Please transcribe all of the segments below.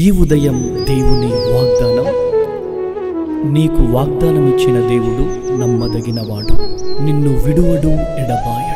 ఈ ఉదయం దేవుని వాగ్దానం నీకు వాగ్దానం ఇచ్చిన దేవుడు నమ్మదగినవాడు నిన్ను విడువడు ఎడబాయడు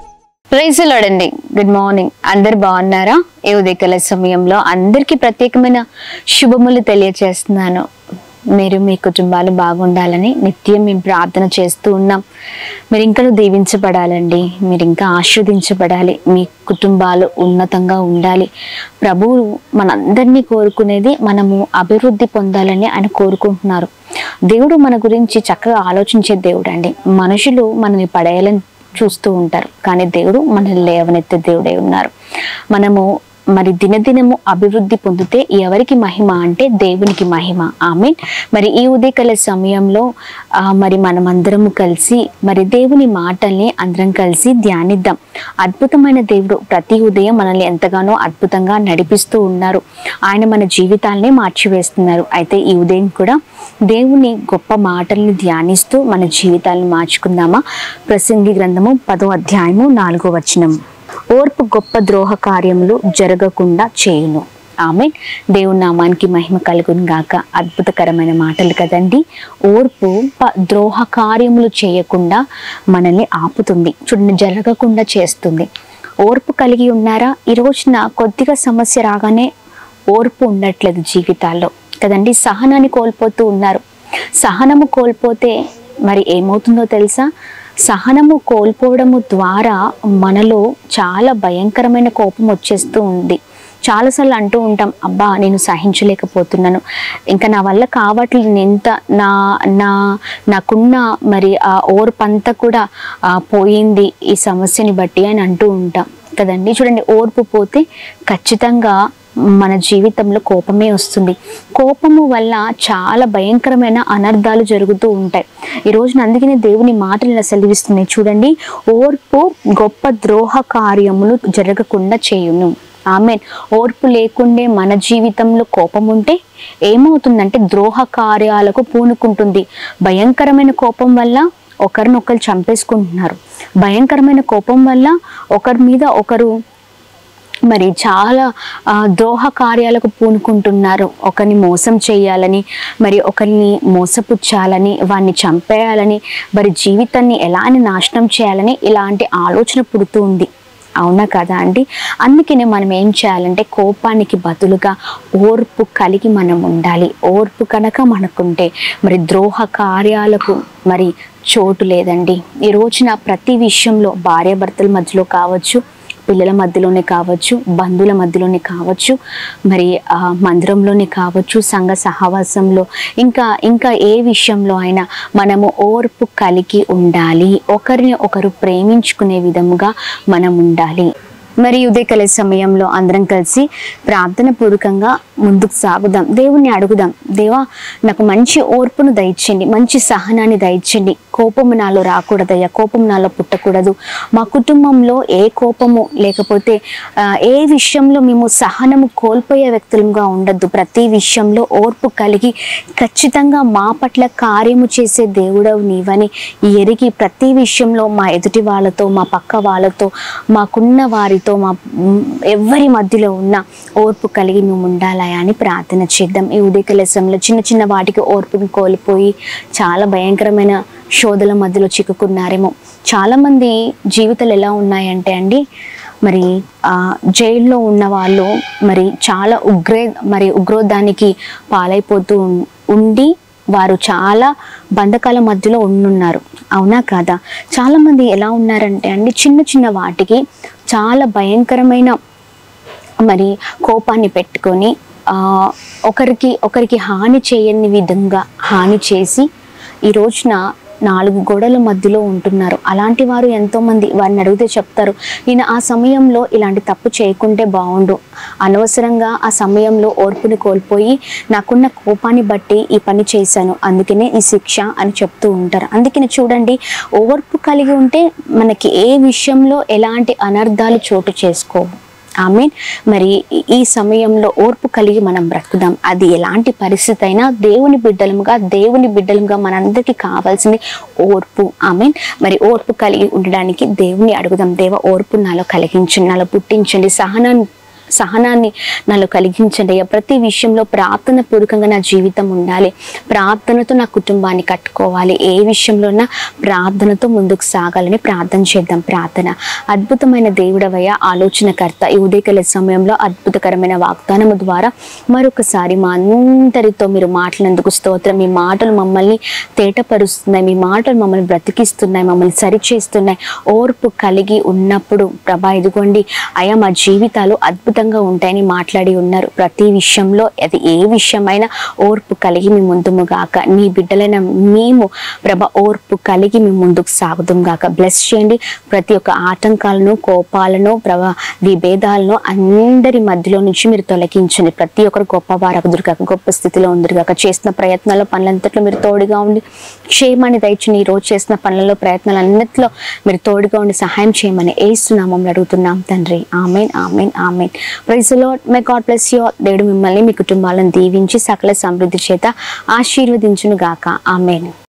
ప్రైజ్ లాడండి గుడ్ మార్నింగ్ అందరు బాగున్నారా ఏ ఉదయకాల సమయంలో అందరికీ ప్రత్యేకమైన శుభములు తెలియజేస్తున్నాను మీరు మీ కుటుంబాలు బాగుండాలని నిత్యం మేము ప్రార్థన చేస్తూ ఉన్నాం మీరు ఇంకా దీవించబడాలండి మీరు ఇంకా ఆస్వాదించబడాలి మీ కుటుంబాలు ఉన్నతంగా ఉండాలి ప్రభువు మనందరినీ కోరుకునేది మనము అభివృద్ధి పొందాలని ఆయన కోరుకుంటున్నారు దేవుడు మన గురించి చక్కగా ఆలోచించే దేవుడు అండి మనుషులు మనల్ని పడేయాలని చూస్తూ ఉంటారు కానీ దేవుడు మనల్ని లేవనెత్తే దేవుడే ఉన్నారు మనము మరి దినదినము అభివృద్ధి పొందితే ఎవరికి మహిమ అంటే దేవునికి మహిమ ఆమె మరి ఈ ఉదయకాల సమయంలో ఆ, మరి మనమందరము కలిసి మరి దేవుని మాటల్ని అందరం కలిసి ధ్యానిద్దాం అద్భుతమైన దేవుడు ప్రతి ఉదయం మనల్ని ఎంతగానో అద్భుతంగా నడిపిస్తూ ఉన్నారు ఆయన మన జీవితాల్ని మార్చివేస్తున్నారు అయితే ఈ ఉదయం కూడా దేవుని గొప్ప మాటల్ని ధ్యానిస్తూ మన జీవితాలను మార్చుకుందామా ప్రసంగి గ్రంథము పదో అధ్యాయము నాలుగో వచనం ఓర్పు గొప్ప ద్రోహ కార్యములు జరగకుండా చేయును ఆమె దేవుని నామానికి మహిమ కలుగును గాక అద్భుతకరమైన మాటలు కదండి ఓర్పు ప- ద్రోహ కార్యములు చేయకుండా మనల్ని ఆపుతుంది చూడండి జరగకుండా చేస్తుంది ఓర్పు కలిగి ఉన్నారా ఈ రోజున కొద్దిగా సమస్య రాగానే ఓర్పు ఉండట్లేదు జీవితాల్లో కదండి సహనాన్ని కోల్పోతూ ఉన్నారు సహనము కోల్పోతే మరి ఏమవుతుందో తెలుసా సహనము కోల్పోవడము ద్వారా మనలో చాలా భయంకరమైన కోపం వచ్చేస్తూ ఉంది చాలాసార్లు అంటూ ఉంటాం అబ్బా నేను సహించలేకపోతున్నాను ఇంకా నా వల్ల కావట్లేదు నేను ఎంత నా నా నాకున్న మరి ఆ ఓర్పంతా కూడా ఆ, పోయింది ఈ సమస్యని బట్టి అని అంటూ ఉంటాం కదండి చూడండి ఓర్పు పోతే ఖచ్చితంగా మన జీవితంలో కోపమే వస్తుంది కోపము వల్ల చాలా భయంకరమైన అనర్థాలు జరుగుతూ ఉంటాయి ఈ రోజున అందుకనే దేవుని మాటలు ఇలా సెలవిస్తున్నాయి చూడండి ఓర్పు గొప్ప ద్రోహ కార్యములు జరగకుండా చేయును ఆమె ఓర్పు లేకుండే మన జీవితంలో కోపం ఉంటే ఏమవుతుందంటే ద్రోహ కార్యాలకు పూనుకుంటుంది భయంకరమైన కోపం వల్ల ఒకరినొకరు చంపేసుకుంటున్నారు భయంకరమైన కోపం వల్ల ఒకరి మీద ఒకరు మరి చాలా ఆ, ద్రోహ కార్యాలకు పూనుకుంటున్నారు ఒకరిని మోసం చేయాలని మరి ఒకరిని మోసపుచ్చాలని వారిని చంపేయాలని మరి జీవితాన్ని ఎలాని నాశనం చేయాలని ఇలాంటి ఆలోచన పుడుతూ ఉంది అవునా కదా అండి అందుకనే మనం ఏం చేయాలంటే కోపానికి బదులుగా ఓర్పు కలిగి మనం ఉండాలి ఓర్పు కనుక మనకుంటే మరి ద్రోహ కార్యాలకు మరి చోటు లేదండి ఈ రోజున ప్రతి విషయంలో భార్యాభర్తల మధ్యలో కావచ్చు పిల్లల మధ్యలోనే కావచ్చు బంధువుల మధ్యలోనే కావచ్చు మరి ఆ, మందిరంలోనే కావచ్చు సంఘ సహవాసంలో ఇంకా ఇంకా ఏ విషయంలో అయినా మనము ఓర్పు కలిగి ఉండాలి ఒకరిని ఒకరు ప్రేమించుకునే విధముగా మనం ఉండాలి మరి ఉదయకాల సమయంలో అందరం కలిసి ప్రార్థన పూర్వకంగా ముందుకు సాగుదాం దేవుణ్ణి అడుగుదాం దేవా నాకు మంచి ఓర్పును దయచేయండి మంచి సహనాన్ని దయచేయండి కోపము నాలో రాకూడదయ్యా కోపం నాలో పుట్టకూడదు మా కుటుంబంలో ఏ కోపము లేకపోతే ఆ, ఏ విషయంలో మేము సహనము కోల్పోయే వ్యక్తులుగా ఉండొద్దు ప్రతి విషయంలో ఓర్పు కలిగి ఖచ్చితంగా మా పట్ల కార్యము చేసే దేవుడవు నీవని ఎరిగి ప్రతి విషయంలో మా ఎదుటి వాళ్ళతో మా పక్క వాళ్ళతో మాకున్న వారితో మా మ్, ఎవరి మధ్యలో ఉన్న ఓర్పు కలిగి మేము ఉండాలా అని ప్రార్థన చేద్దాం ఈ ఉదయకాల సమయంలో చిన్న చిన్న వాటికి ఓర్పుని కోల్పోయి చాలా భయంకరమైన శోధల మధ్యలో చిక్కుకున్నారేమో చాలామంది జీవితాలు ఎలా ఉన్నాయంటే అండి మరి ఆ, జైల్లో ఉన్న వాళ్ళు మరి చాలా ఉగ్రే మరి ఉగ్రోధానికి పాలైపోతూ ఉన్- ఉండి వారు చాలా బంధకాల మధ్యలో ఉండున్నారు అవునా కాదా చాలామంది ఎలా ఉన్నారంటే అండి చిన్న చిన్న వాటికి చాలా భయంకరమైన మరి కోపాన్ని పెట్టుకొని ఆ, ఒకరికి ఒకరికి హాని చేయని విధంగా హాని చేసి ఈ రోజున నాలుగు గోడల మధ్యలో ఉంటున్నారు అలాంటి వారు ఎంతోమంది వారిని అడిగితే చెప్తారు నేను ఆ సమయంలో ఇలాంటి తప్పు చేయకుంటే బాగుండు అనవసరంగా ఆ సమయంలో ఓర్పుని కోల్పోయి నాకున్న కోపాన్ని బట్టి ఈ పని చేశాను అందుకనే ఈ శిక్ష అని చెప్తూ ఉంటారు అందుకని చూడండి ఓర్పు కలిగి ఉంటే మనకి ఏ విషయంలో ఎలాంటి అనర్థాలు చోటు చేసుకోవు ఆమె మరి ఈ- ఈ సమయంలో ఓర్పు కలిగి మనం బ్రతుకుదాం అది ఎలాంటి పరిస్థితి అయినా దేవుని బిడ్డలముగా దేవుని బిడ్డలముగా మనందరికీ కావాల్సింది ఓర్పు ఆమె మరి ఓర్పు కలిగి ఉండడానికి దేవుని అడుగుదాం దేవ ఓర్పు నాలో కలిగించండి నాలో పుట్టించండి సహనాన్ని సహనాన్ని నాలో కలిగించండి అయ్యా ప్రతి విషయంలో ప్రార్థన పూర్వకంగా నా జీవితం ఉండాలి ప్రార్థనతో నా కుటుంబాన్ని కట్టుకోవాలి ఏ విషయంలోనా ప్రార్థనతో ముందుకు సాగాలని ప్రార్థన చేద్దాం ప్రార్థన అద్భుతమైన దేవుడవయ్య ఆలోచనకర్త ఈ ఉదయకాల సమయంలో అద్భుతకరమైన వాగ్దానము ద్వారా మరొకసారి మా అందరితో మీరు మాట్లాడినందుకు స్తోత్రం మీ మాటలు మమ్మల్ని తేటపరుస్తున్నాయి మీ మాటలు మమ్మల్ని బ్రతికిస్తున్నాయి మమ్మల్ని సరిచేస్తున్నాయి ఓర్పు కలిగి ఉన్నప్పుడు ప్రభా ఇదిగోండి అయా మా జీవితాలు అద్భుతంగా ఉంటాయని మాట్లాడి ఉన్నారు ప్రతి విషయంలో అది ఏ విషయమైనా ఓర్పు కలిగి మీ ముందుము గాక నీ బిడ్డలైన మేము ప్రభ ఓర్పు కలిగి మేము ముందుకు సాగుదాం గాక బ్లెస్ చేయండి ప్రతి ఒక్క ఆటంకాలను కోపాలను ప్రభ విభేదాలను అందరి మధ్యలో నుంచి మీరు తొలగించండి ప్రతి ఒక్కరు గొప్ప వారకుదురు కాక గొప్ప స్థితిలో ఉందరు కాక చేసిన ప్రయత్నాల్లో పనులంతట్లో మీరు తోడుగా ఉండి క్షేమాన్ని దయచుని ఈ రోజు చేసిన పనులలో ప్రయత్నాలు అన్నిట్లో మీరు తోడుగా ఉండి సహాయం చేయమని ఏసునామంలో అడుగుతున్నాం తండ్రి amen amen amen praise Lord my God bless you దేవుడు మిమ్మల్ని మీ కుటుంబాలను దీవించి సకల సమృద్ధి చేత ఆశీర్వదించును గాక ఆమెన్